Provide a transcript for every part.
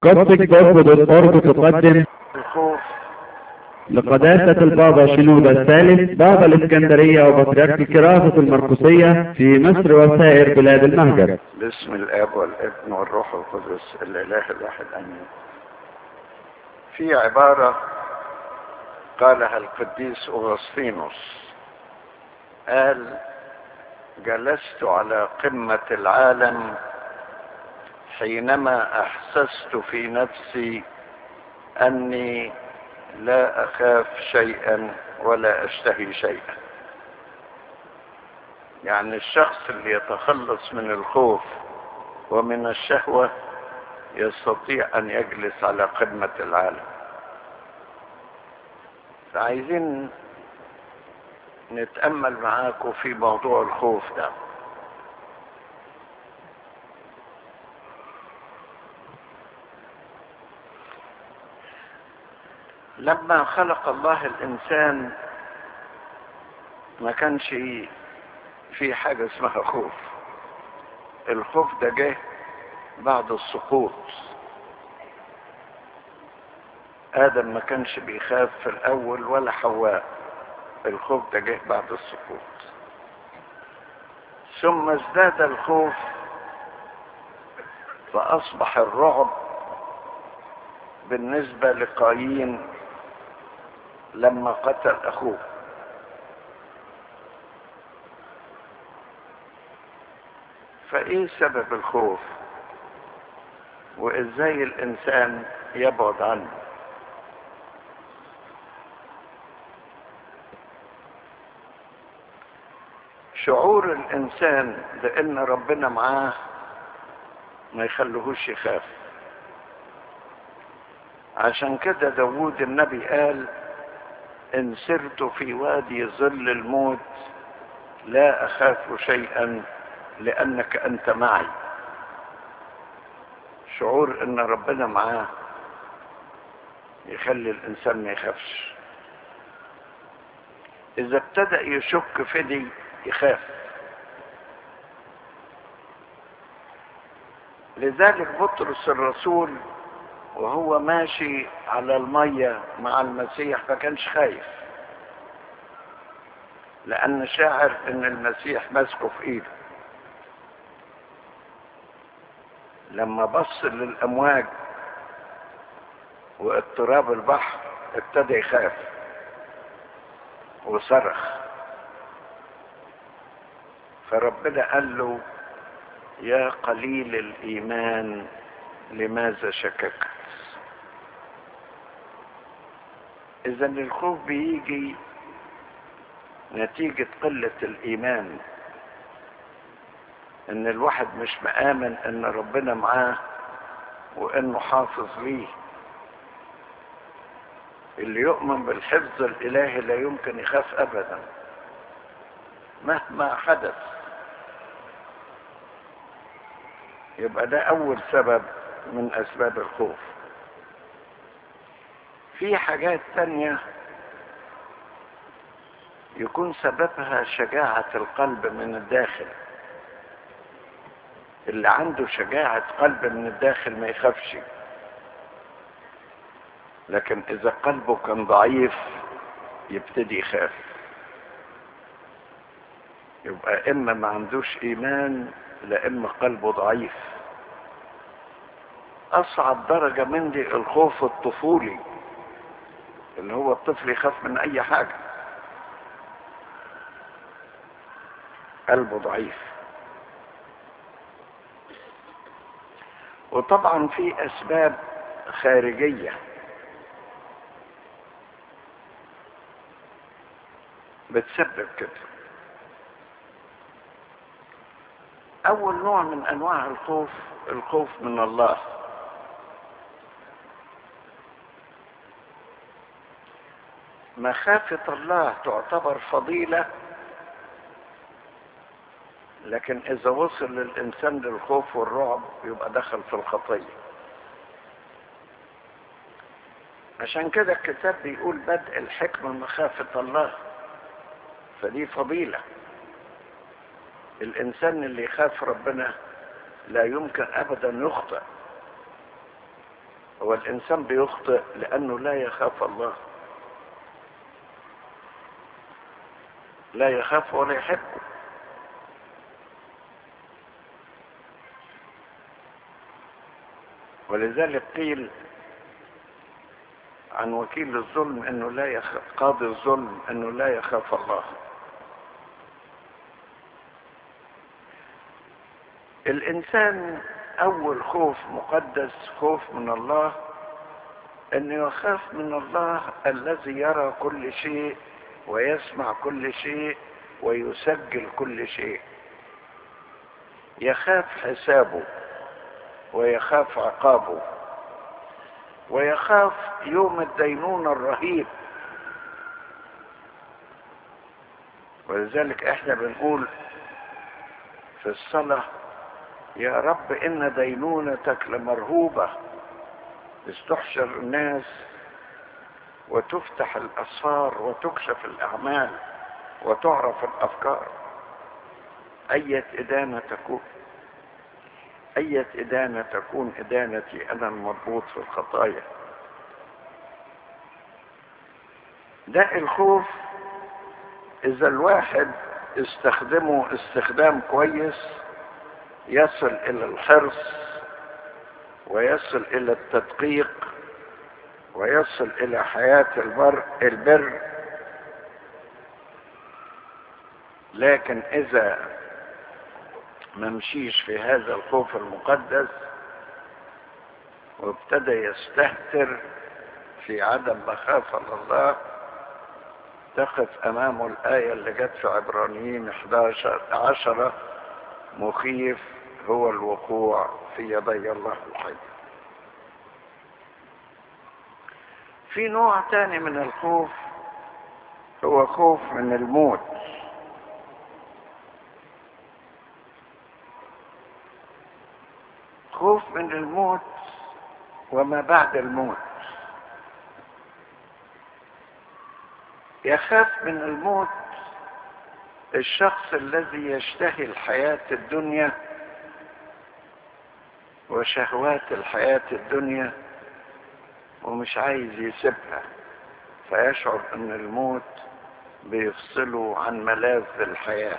قصدك تقدم الخوف لقداسة البابا شنودة الثالث بابا الإسكندرية وبطريرك الكراسة المرقسية في مصر وسائر بلاد المهجر باسم الاب والابن والروح القدس الاله الواحد امين في عبارة قالها القديس أغسطينوس قال جلست على قمة العالم حينما أحسست في نفسي أني لا أخاف شيئا ولا أشتهي شيئا يعني الشخص اللي يتخلص من الخوف ومن الشهوة يستطيع أن يجلس على قمة العالم فعايزين نتأمل معاكم في موضوع الخوف ده لما خلق الله الإنسان ما كانش في حاجة اسمها خوف الخوف ده جه بعد السقوط آدم ما كانش بيخاف في الأول ولا حواء الخوف ده جه بعد السقوط ثم ازداد الخوف فأصبح الرعب بالنسبة لقايين لما قتل أخوه فإيه سبب الخوف وإزاي الإنسان يبعد عنه شعور الإنسان بأن ربنا معاه ما يخليهوش يخاف عشان كده داوود النبي قال إن سرت في وادي ظل الموت لا أخاف شيئا لأنك أنت معي شعور إن ربنا معاه يخلي الإنسان ما يخافش إذا ابتدأ يشك في دي يخاف لذلك بطرس الرسول وهو ماشي على المية مع المسيح ما كانش خايف لأن شاعر إن المسيح ماسكه في إيده لما بص للأمواج واضطراب البحر ابتدى يخاف وصرخ فربنا قال له يا قليل الإيمان لماذا شككت إذا الخوف بيجي نتيجة قلة الإيمان إن الواحد مش مآمن إن ربنا معاه وإنه حافظ ليه اللي يؤمن بالحفظ الإلهي لا يمكن يخاف أبدا مهما حدث يبقى ده أول سبب من أسباب الخوف في حاجات تانية يكون سببها شجاعة القلب من الداخل اللي عنده شجاعة قلب من الداخل ما يخافش لكن إذا قلبه كان ضعيف يبتدي يخاف يبقى إما ما عندوش إيمان لا إما قلبه ضعيف أصعب درجة من دي الخوف الطفولي اللي هو الطفل يخاف من أي حاجة قلبه ضعيف وطبعا في أسباب خارجية بتسبب كده أول نوع من أنواع الخوف الخوف من الله مخافة الله تعتبر فضيلة لكن إذا وصل للإنسان للخوف والرعب يبقى دخل في الخطية عشان كده الكتاب بيقول بدء الحكمة مخافة الله فدي فضيلة الإنسان اللي يخاف ربنا لا يمكن أبدا يخطئ هو الإنسان بيخطئ لأنه لا يخاف الله لا يخاف ولا يحبه ولذلك قيل عن وكيل الظلم انه لا يخاف قاضي الظلم انه لا يخاف الله الانسان اول خوف مقدس خوف من الله انه يخاف من الله الذي يرى كل شيء ويسمع كل شيء ويسجل كل شيء يخاف حسابه ويخاف عقابه ويخاف يوم الدينونة الرهيب ولذلك احنا بنقول في الصلاة يا رب ان دينونتك لمرهوبة استحشر الناس وتفتح الاسرار وتكشف الاعمال وتعرف الافكار اية ادانة تكون أية إدانة تكون إدانتي أنا المربوط في الخطايا ده الخوف إذا الواحد استخدمه استخدام كويس يصل إلى الحرص ويصل إلى التدقيق ويصل إلى حياة البر البر لكن إذا ما مشيش في هذا الخوف المقدس وابتدى يستهتر في عدم مخافة لله تقف أمامه الآية اللي جت في عبرانيين 11 عشرة مخيف هو الوقوع في يدي الله الحي في نوع تاني من الخوف هو خوف من الموت خوف من الموت وما بعد الموت يخاف من الموت الشخص الذي يشتهي الحياة الدنيا وشهوات الحياة الدنيا ومش عايز يسيبها فيشعر ان الموت بيفصله عن ملاذ الحياه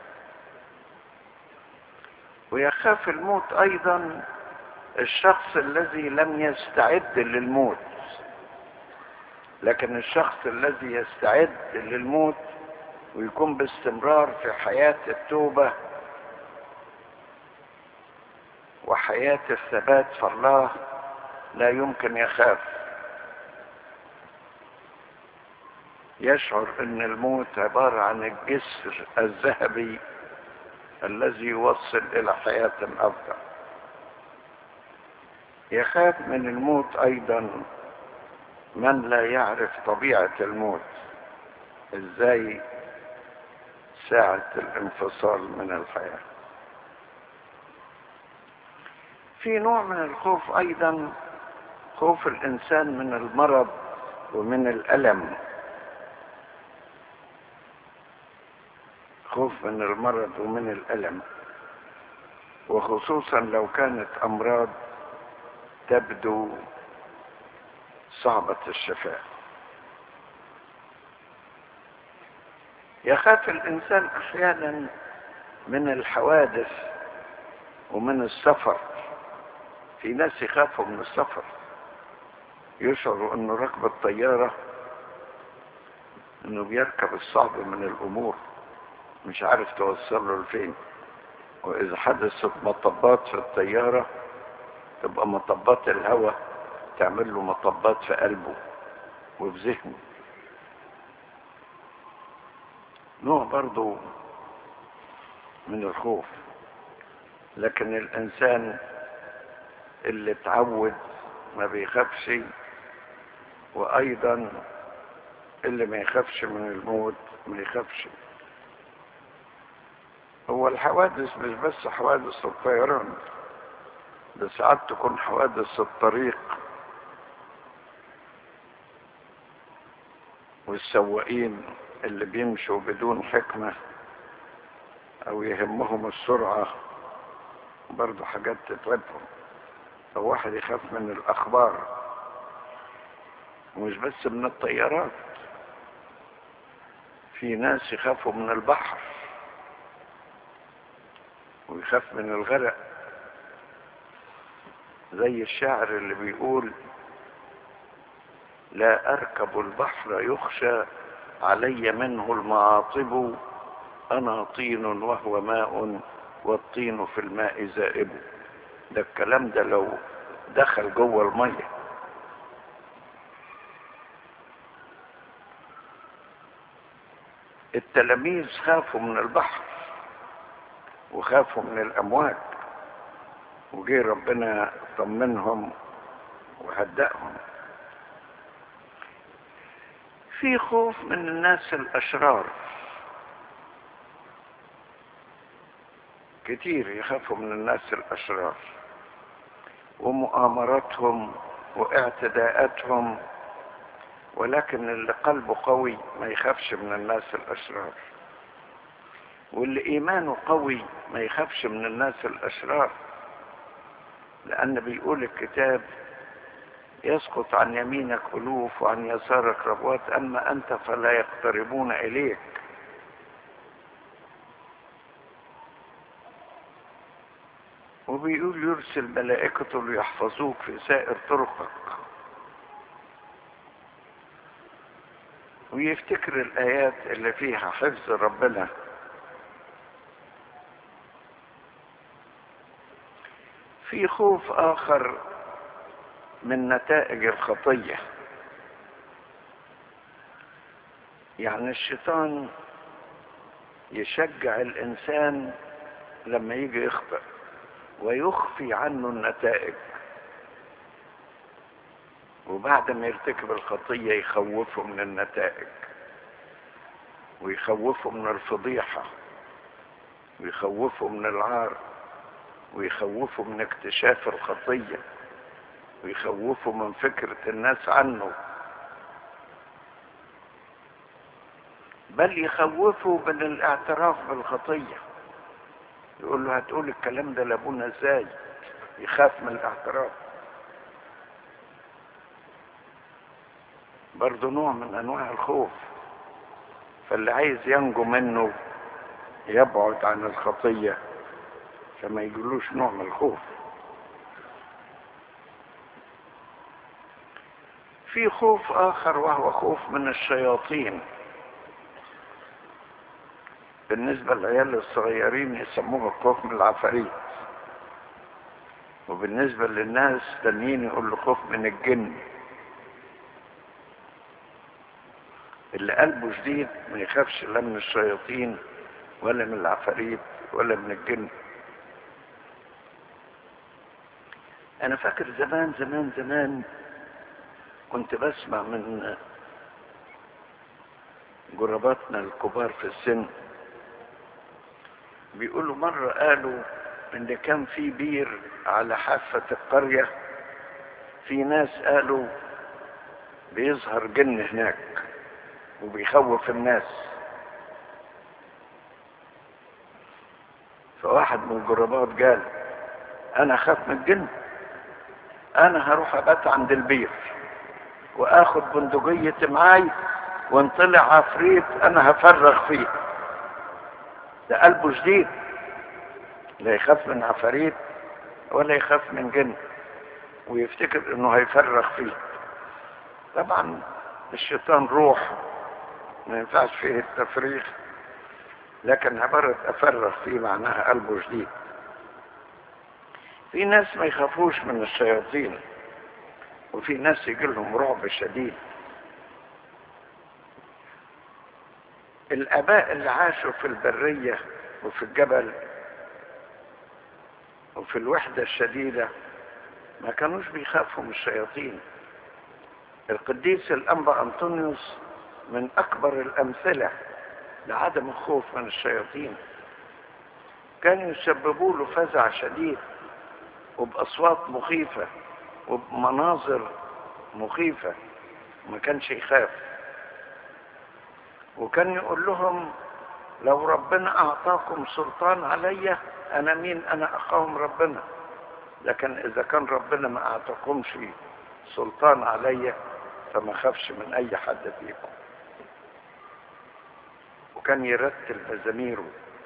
ويخاف الموت ايضا الشخص الذي لم يستعد للموت لكن الشخص الذي يستعد للموت ويكون باستمرار في حياة التوبة وحياة الثبات في الله لا يمكن يخاف يشعر ان الموت عبارة عن الجسر الذهبي الذي يوصل الى حياة افضل يخاف من الموت ايضا من لا يعرف طبيعة الموت ازاي ساعة الانفصال من الحياة في نوع من الخوف ايضا خوف الانسان من المرض ومن الالم خوف من المرض ومن الالم وخصوصا لو كانت امراض تبدو صعبة الشفاء يخاف الانسان احيانا من الحوادث ومن السفر في ناس يخافوا من السفر يشعروا انه ركب الطيارة انه بيركب الصعب من الامور مش عارف توصل له لفين واذا حدثت مطبات في الطيارة تبقى مطبات الهواء تعمل له مطبات في قلبه وفي ذهنه نوع برضو من الخوف لكن الانسان اللي اتعود ما بيخافش وايضا اللي ما يخافش من الموت ما يخافش هو الحوادث مش بس حوادث الطيران ده ساعات تكون حوادث الطريق والسواقين اللي بيمشوا بدون حكمة او يهمهم السرعة برضو حاجات تتعبهم او واحد يخاف من الاخبار ومش بس من الطيارات في ناس يخافوا من البحر ويخاف من الغرق زي الشاعر اللي بيقول لا اركب البحر يخشى علي منه المعاطب انا طين وهو ماء والطين في الماء زائب ده الكلام ده لو دخل جوه الميه التلاميذ خافوا من البحر وخافوا من الامواج وجه ربنا طمنهم وهدأهم في خوف من الناس الاشرار كتير يخافوا من الناس الاشرار ومؤامراتهم واعتداءاتهم ولكن اللي قلبه قوي ما يخافش من الناس الاشرار واللي ايمانه قوي ما يخافش من الناس الاشرار لان بيقول الكتاب يسقط عن يمينك الوف وعن يسارك ربوات اما انت فلا يقتربون اليك وبيقول يرسل ملائكته ليحفظوك في سائر طرقك ويفتكر الآيات اللي فيها حفظ ربنا في خوف آخر من نتائج الخطية يعني الشيطان يشجع الإنسان لما يجي يخطئ ويخفي عنه النتائج وبعد ما يرتكب الخطية يخوفه من النتائج ويخوفه من الفضيحة ويخوفه من العار ويخوفه من اكتشاف الخطية ويخوفه من فكرة الناس عنه بل يخوفه من الاعتراف بالخطية يقول له هتقول الكلام ده لابونا ازاي يخاف من الاعتراف برضه نوع من انواع الخوف فاللي عايز ينجو منه يبعد عن الخطية فما يجلوش نوع من الخوف في خوف اخر وهو خوف من الشياطين بالنسبة للعيال الصغيرين يسموه الخوف من العفاريت وبالنسبة للناس تانيين يقول له خوف من الجن اللي قلبه جديد ما يخافش لا من الشياطين ولا من العفاريت ولا من الجن انا فاكر زمان زمان زمان كنت بسمع من جرباتنا الكبار في السن بيقولوا مرة قالوا ان كان في بير على حافة القرية في ناس قالوا بيظهر جن هناك وبيخوف الناس فواحد من الجربات قال انا اخاف من الجن انا هروح ابات عند البير واخد بندقية معاي وان طلع عفريت انا هفرغ فيه ده قلبه جديد لا يخاف من عفاريت ولا يخاف من جن ويفتكر انه هيفرغ فيه طبعا الشيطان روح ما ينفعش فيه التفريغ لكن عبارة افرغ فيه معناها قلبه جديد في ناس ما يخافوش من الشياطين وفي ناس يجي لهم رعب شديد الاباء اللي عاشوا في البرية وفي الجبل وفي الوحدة الشديدة ما كانوش بيخافوا من الشياطين القديس الأنبا أنطونيوس من أكبر الأمثلة لعدم الخوف من الشياطين كانوا يسببوا له فزع شديد وبأصوات مخيفة وبمناظر مخيفة ما كانش يخاف وكان يقول لهم لو ربنا أعطاكم سلطان عليا أنا مين أنا أقاوم ربنا لكن اذا كان ربنا ما اعطاكمش سلطان عليا فما خافش من اي حد فيكم وكان يرتل مزاميره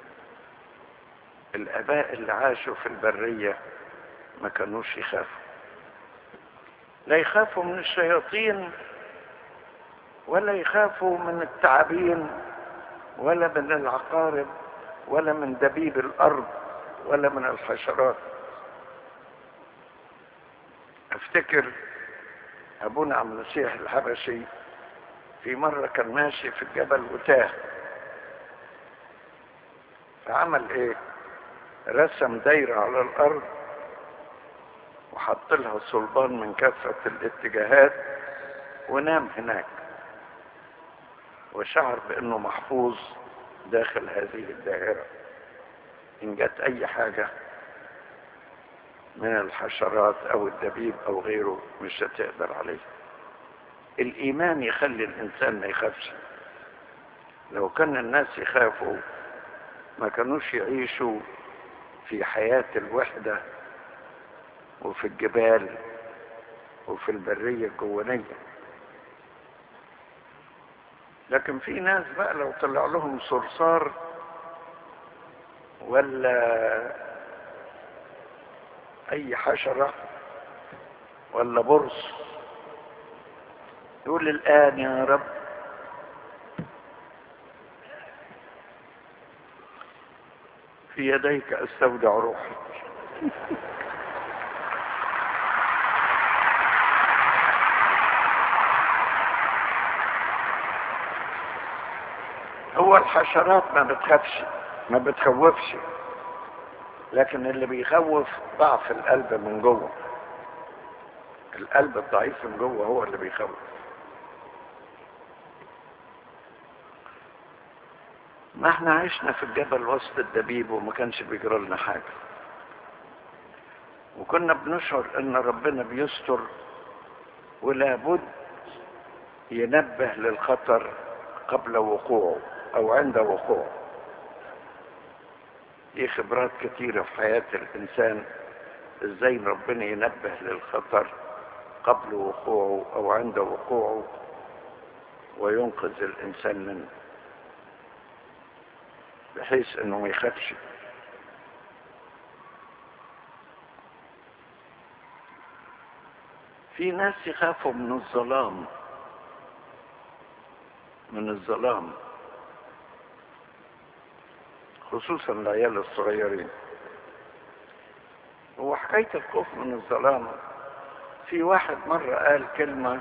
الاباء اللي عاشوا في البريه ما كانوش يخافوا لا يخافوا من الشياطين ولا يخافوا من التعابين ولا من العقارب ولا من دبيب الارض ولا من الحشرات افتكر ابونا عبد المسيح الحبشي في مرة كان ماشي في الجبل وتاه فعمل ايه رسم دايرة على الارض وحط لها صلبان من كافة الاتجاهات ونام هناك وشعر بانه محفوظ داخل هذه الدائرة ان جت اي حاجة من الحشرات او الدبيب او غيره مش هتقدر عليه الايمان يخلي الانسان ما يخافش لو كان الناس يخافوا ما كانوش يعيشوا في حياة الوحدة وفي الجبال وفي البرية الجوانية لكن في ناس بقى لو طلع لهم صرصار ولا اي حشرة ولا برص يقول الان يا رب في يديك استودع روحي هو الحشرات ما بتخافش ما بتخوفش لكن اللي بيخوف ضعف القلب من جوه القلب الضعيف من جوه هو اللي بيخوف ما احنا عشنا في الجبل وسط الدبيب وما كانش بيجرى لنا حاجه وكنا بنشعر ان ربنا بيستر ولابد ينبه للخطر قبل وقوعه او عند وقوعه دي خبرات كتيرة في حياة الإنسان إزاي ربنا ينبه للخطر قبل وقوعه أو عند وقوعه وينقذ الإنسان منه بحيث إنه ما يخافش في ناس يخافوا من الظلام من الظلام خصوصا العيال الصغيرين هو حكاية الخوف من الظلام في واحد مرة قال كلمة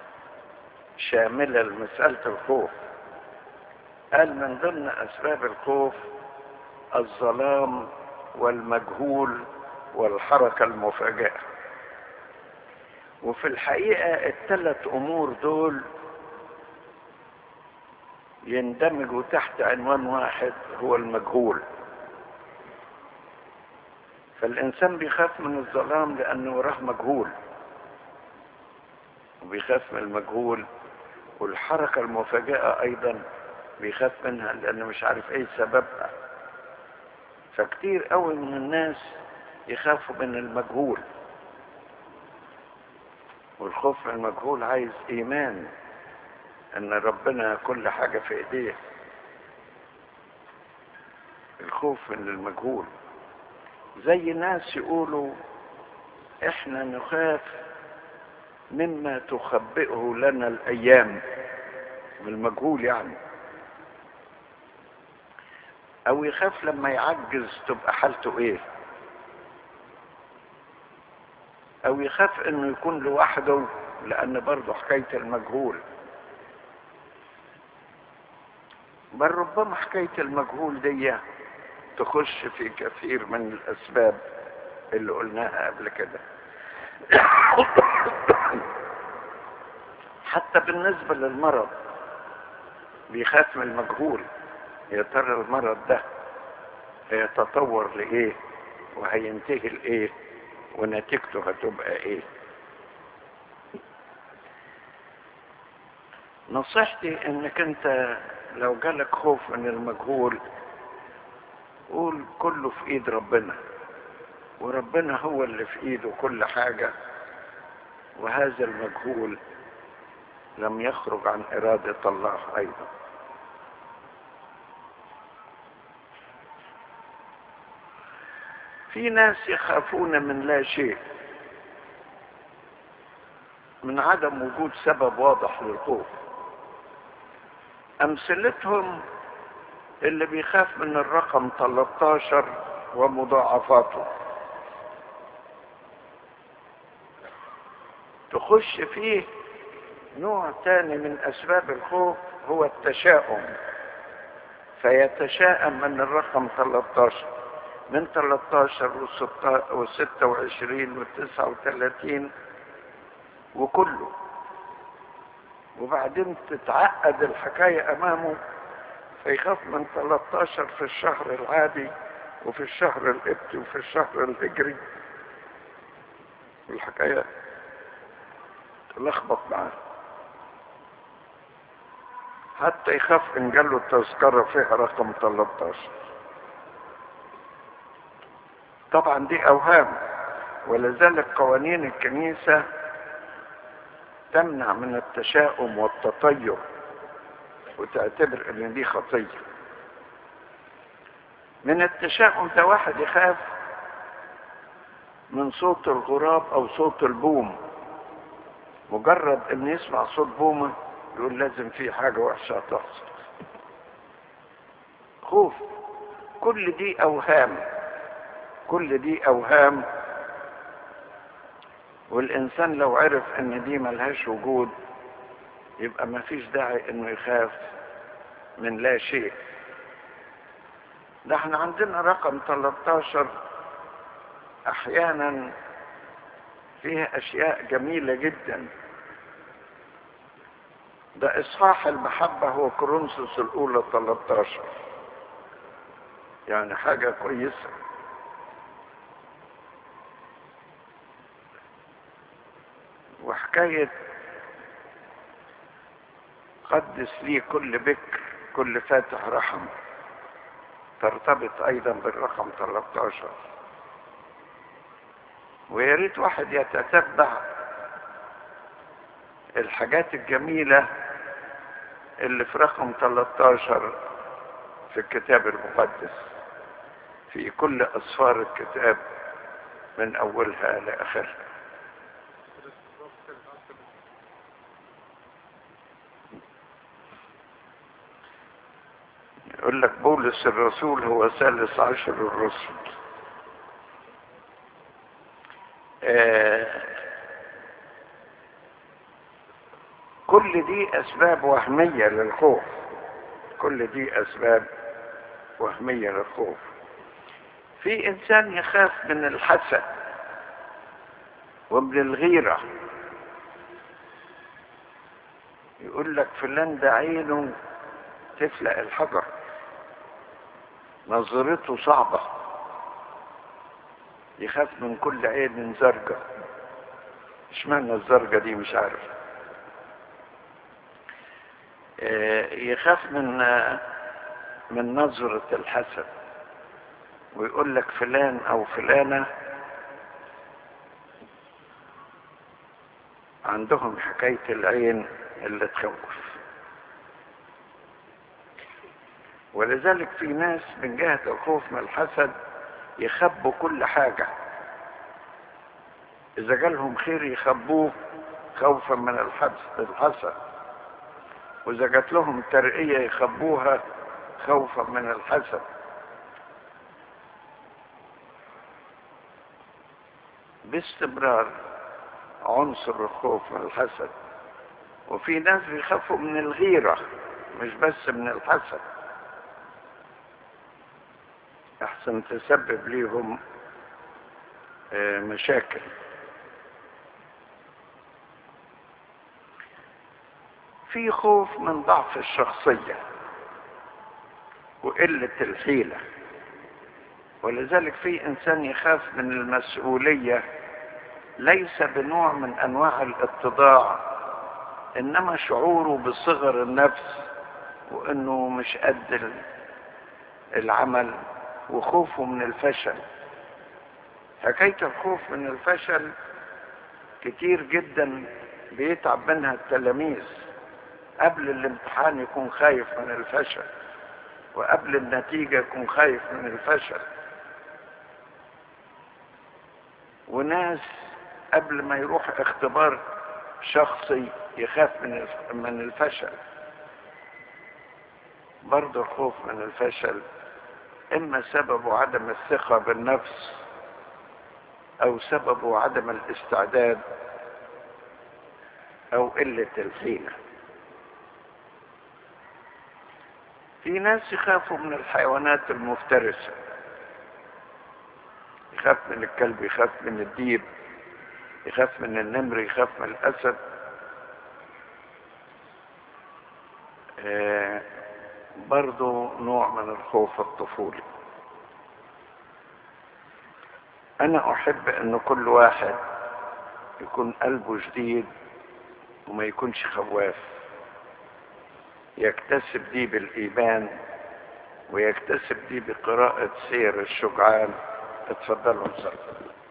شاملة لمسألة الخوف قال من ضمن أسباب الخوف الظلام والمجهول والحركة المفاجئة وفي الحقيقة الثلاث أمور دول يندمجوا تحت عنوان واحد هو المجهول فالإنسان بيخاف من الظلام لأنه وراه مجهول وبيخاف من المجهول والحركة المفاجئة أيضا بيخاف منها لأنه مش عارف إيه سببها فكتير قوي من الناس يخافوا من المجهول والخوف من المجهول عايز إيمان ان ربنا كل حاجة في ايديه الخوف من المجهول زي ناس يقولوا احنا نخاف مما تخبئه لنا الايام من المجهول يعني او يخاف لما يعجز تبقى حالته ايه او يخاف انه يكون لوحده لان برضه حكاية المجهول بل ربما حكاية المجهول دي تخش في كثير من الأسباب اللي قلناها قبل كده حتى بالنسبة للمرض بيخاف من المجهول يا ترى المرض ده هيتطور لإيه وهينتهي لإيه ونتيجته هتبقى إيه نصيحتي انك انت لو جالك خوف من المجهول قول كله في ايد ربنا وربنا هو اللي في ايده كل حاجة وهذا المجهول لم يخرج عن إرادة الله أيضا في ناس يخافون من لا شيء من عدم وجود سبب واضح للخوف أمثلتهم اللي بيخاف من الرقم 13 ومضاعفاته تخش فيه نوع تاني من أسباب الخوف هو التشاؤم فيتشاءم من الرقم 13 من 13 و 26 و 39 وكله وبعدين تتعقد الحكاية أمامه فيخاف من 13 في الشهر العادي وفي الشهر القبطي وفي الشهر الهجري والحكاية تلخبط معاه حتى يخاف ان جاله التذكرة فيها رقم 13 طبعا دي اوهام ولذلك قوانين الكنيسة تمنع من التشاؤم والتطير وتعتبر ان دي خطية من التشاؤم ده واحد يخاف من صوت الغراب او صوت البوم مجرد ان يسمع صوت بومه يقول لازم في حاجة وحشة تحصل خوف كل دي اوهام كل دي اوهام والانسان لو عرف ان دي ملهاش وجود يبقى ما فيش داعي انه يخاف من لا شيء ده احنا عندنا رقم 13 احيانا فيها اشياء جميلة جدا ده اصحاح المحبة هو كورنثوس الاولى 13 يعني حاجة كويسة وحكاية قدس لي كل بكر كل فاتح رحم ترتبط ايضا بالرقم 13 ويا ريت واحد يتتبع الحاجات الجميلة اللي في رقم 13 في الكتاب المقدس في كل أسفار الكتاب من أولها لآخرها يقول لك بولس الرسول هو ثالث عشر الرسل آه كل دي اسباب وهمية للخوف كل دي اسباب وهمية للخوف في انسان يخاف من الحسد ومن الغيرة يقول لك فلان ده عينه تفلق الحجر نظرته صعبة يخاف من كل عين زرقة اشمعنى الزرقة دي مش عارف يخاف من من نظرة الحسد ويقول لك فلان او فلانة عندهم حكاية العين اللي تخوف ولذلك في ناس من جهة الخوف من الحسد يخبوا كل حاجة إذا جالهم خير يخبوه خوفا من الحسد وإذا جات لهم ترقية يخبوها خوفا من الحسد باستمرار عنصر الخوف من الحسد وفي ناس بيخافوا من الغيرة مش بس من الحسد احسن تسبب ليهم مشاكل في خوف من ضعف الشخصية وقلة الحيلة ولذلك في انسان يخاف من المسؤولية ليس بنوع من انواع الاتضاع انما شعوره بصغر النفس وانه مش قد العمل وخوفه من الفشل حكاية الخوف من الفشل كتير جدا بيتعب منها التلاميذ قبل الامتحان يكون خايف من الفشل وقبل النتيجة يكون خايف من الفشل وناس قبل ما يروح اختبار شخصي يخاف من من الفشل برضه الخوف من الفشل اما سببه عدم الثقة بالنفس او سببه عدم الاستعداد او قلة الحيلة في ناس يخافوا من الحيوانات المفترسة يخاف من الكلب يخاف من الديب يخاف من النمر يخاف من الأسد آه برضو نوع من الخوف الطفولي أنا أحب أن كل واحد يكون قلبه جديد وما يكونش خواف يكتسب دي بالإيمان ويكتسب دي بقراءة سير الشجعان اتفضلوا نصلي